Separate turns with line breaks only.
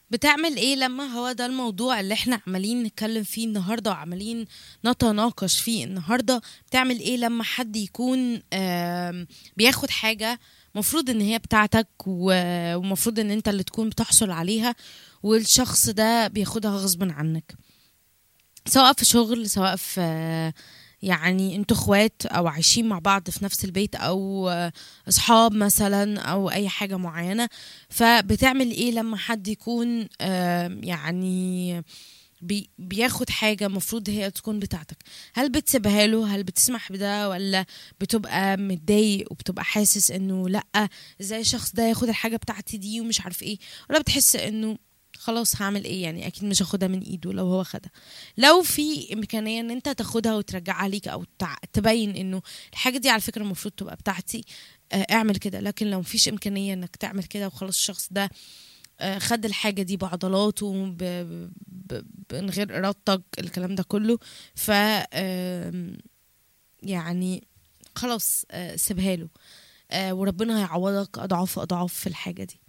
بتعمل ايه لما هو ده الموضوع اللي احنا عمالين نتكلم فيه النهارده وعمالين نتناقش فيه النهارده بتعمل ايه لما حد يكون آم، بياخد حاجه مفروض ان هي بتاعتك و- ومفروض ان انت اللي تكون بتحصل عليها والشخص ده بياخدها غصبا عنك سواء في شغل سواء في آه، يعني انتوا اخوات او عايشين مع بعض في نفس البيت او آه، اصحاب مثلا او اي حاجه معينه فبتعمل ايه لما حد يكون آم، يعني بي بياخد حاجة مفروض هي تكون بتاعتك هل بتسيبها له هل بتسمح بده ولا بتبقى متضايق وبتبقى حاسس انه لأ ازاي الشخص ده ياخد الحاجة بتاعتي دي ومش عارف ايه ولا بتحس انه خلاص هعمل ايه يعني اكيد مش هاخدها من ايده لو هو خدها لو في امكانيه ان انت تاخدها وترجعها ليك او تع- تبين انه الحاجه دي على فكره المفروض تبقى بتاعتي آه، اعمل كده لكن لو مفيش امكانيه انك تعمل كده وخلاص الشخص ده آه، خد الحاجه دي بعضلاته ب... ب... من غير ارادتك الكلام ده كله ف آم، يعني خلاص آه، سيبها له آه، وربنا هيعوضك اضعاف اضعاف في الحاجه دي